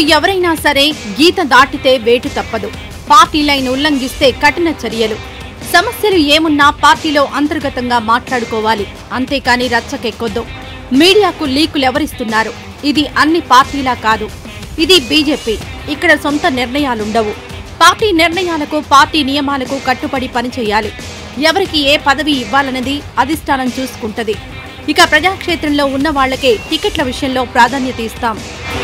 ఎవరైనా సరే గీత దాటితే వేటు తప్పదు పార్టీ లైన్ ఉల్లంఘిస్తే కఠిన చర్యలు సమస్యలు ఏమున్నా పార్టీలో అంతర్గతంగా మాట్లాడుకోవాలి అంతేకాని రచ్చకెక్కొద్దు మీడియాకు లీకులు ఎవరిస్తున్నారు ఇది అన్ని పార్టీలా కాదు ఇది బీజేపీ ఇక్కడ సొంత నిర్ణయాలుండవు పార్టీ నిర్ణయాలకు పార్టీ నియమాలకు కట్టుబడి పనిచేయాలి ఎవరికి ఏ పదవి ఇవ్వాలన్నది అధిష్టానం చూసుకుంటది ఇక ప్రజాక్షేత్రంలో ఉన్న వాళ్లకే టికెట్ల విషయంలో ప్రాధాన్యత ఇస్తాం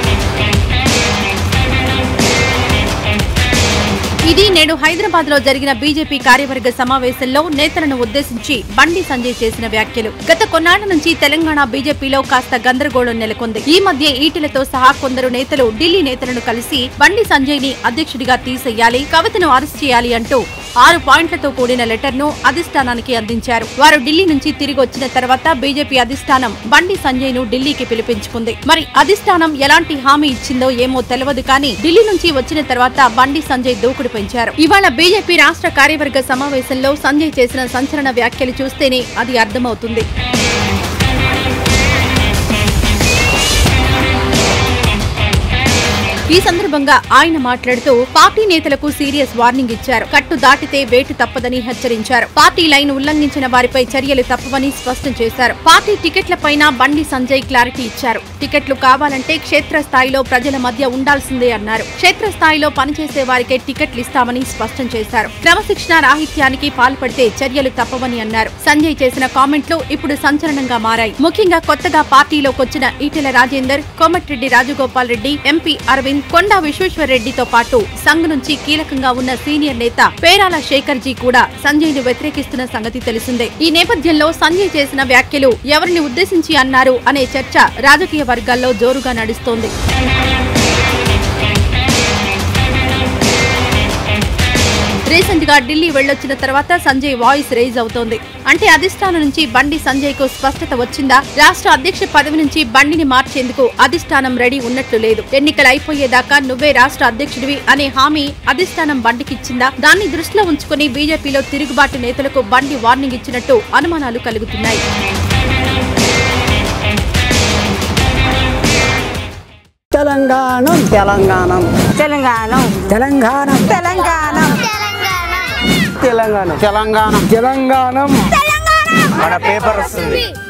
ఇది నేడు హైదరాబాద్ లో జరిగిన బీజేపీ కార్యవర్గ సమావేశంలో నేతలను ఉద్దేశించి బండి సంజయ్ చేసిన వ్యాఖ్యలు గత కొన్నాళ్ల నుంచి తెలంగాణ బీజేపీలో కాస్త గందరగోళం నెలకొంది ఈ మధ్య ఈటెలతో సహా కొందరు నేతలు ఢిల్లీ నేతలను కలిసి బండి సంజయ్ ని అధ్యక్షుడిగా తీసేయాలి కవితను అరెస్ట్ చేయాలి అంటూ ఆరు పాయింట్లతో కూడిన లెటర్ ను అధిష్టానానికి అందించారు వారు ఢిల్లీ నుంచి తిరిగి వచ్చిన తర్వాత బీజేపీ అధిష్టానం బండి సంజయ్ ను ఢిల్లీకి పిలిపించుకుంది మరి అధిష్టానం ఎలాంటి హామీ ఇచ్చిందో ఏమో తెలియదు కానీ ఢిల్లీ నుంచి వచ్చిన తర్వాత బండి సంజయ్ దూకుడు పెంచారు ఇవాళ బీజేపీ రాష్ట్ర కార్యవర్గ సమావేశంలో సంజయ్ చేసిన సంచలన వ్యాఖ్యలు చూస్తేనే అది అర్థమవుతుంది ఈ సందర్భంగా ఆయన మాట్లాడుతూ పార్టీ నేతలకు సీరియస్ వార్నింగ్ ఇచ్చారు కట్టు దాటితే వేటు తప్పదని హెచ్చరించారు పార్టీ లైన్ ఉల్లంఘించిన వారిపై చర్యలు తప్పవని స్పష్టం చేశారు పార్టీ టికెట్లపైన బండి సంజయ్ క్లారిటీ ఇచ్చారు టికెట్లు కావాలంటే క్షేత్రస్థాయిలో ప్రజల మధ్య ఉండాల్సిందే అన్నారు క్షేత్రస్థాయిలో పనిచేసే వారికే టికెట్లు ఇస్తామని స్పష్టం చేశారు క్రమశిక్షణ రాహిత్యానికి పాల్పడితే చర్యలు తప్పవని అన్నారు సంజయ్ చేసిన కామెంట్లు ఇప్పుడు సంచలనంగా మారాయి ముఖ్యంగా కొత్తగా పార్టీలోకొచ్చిన ఈటెల రాజేందర్ కోమటిరెడ్డి రాజగోపాల్ రెడ్డి ఎంపీ అరవింద్ కొండా విశ్వేశ్వర్ రెడ్డితో పాటు సంఘ్ నుంచి కీలకంగా ఉన్న సీనియర్ నేత పేరాల శేఖర్ జీ కూడా సంజయ్ ను వ్యతిరేకిస్తున్న సంగతి తెలిసిందే ఈ నేపథ్యంలో సంజయ్ చేసిన వ్యాఖ్యలు ఎవరిని ఉద్దేశించి అన్నారు అనే చర్చ రాజకీయ వర్గాల్లో జోరుగా నడుస్తోంది రీసెంట్ గా ఢిల్లీ వెళ్లొచ్చిన తర్వాత సంజయ్ వాయిస్ రైజ్ అవుతోంది అంటే అధిష్టానం నుంచి బండి సంజయ్ కు స్పష్టత వచ్చిందా రాష్ట్ర అధ్యక్ష పదవి నుంచి బండిని మార్చేందుకు అధిష్టానం రెడీ ఉన్నట్లు లేదు ఎన్నికలు అయిపోయేదాకా నువ్వే రాష్ట్ర అధ్యక్షుడివి అనే హామీ అధిష్టానం బండికిచ్చిందా దాన్ని దృష్టిలో ఉంచుకుని బీజేపీలో తిరుగుబాటు నేతలకు బండి వార్నింగ్ ఇచ్చినట్టు అనుమానాలు కలుగుతున్నాయి తెలంగాణం తెలంగాణం తెలంగాణ తెలంగాణం తెలంగాణ తెలంగాణం తెలంగాణ తెలంగాణం మన పేపర్ వస్తుంది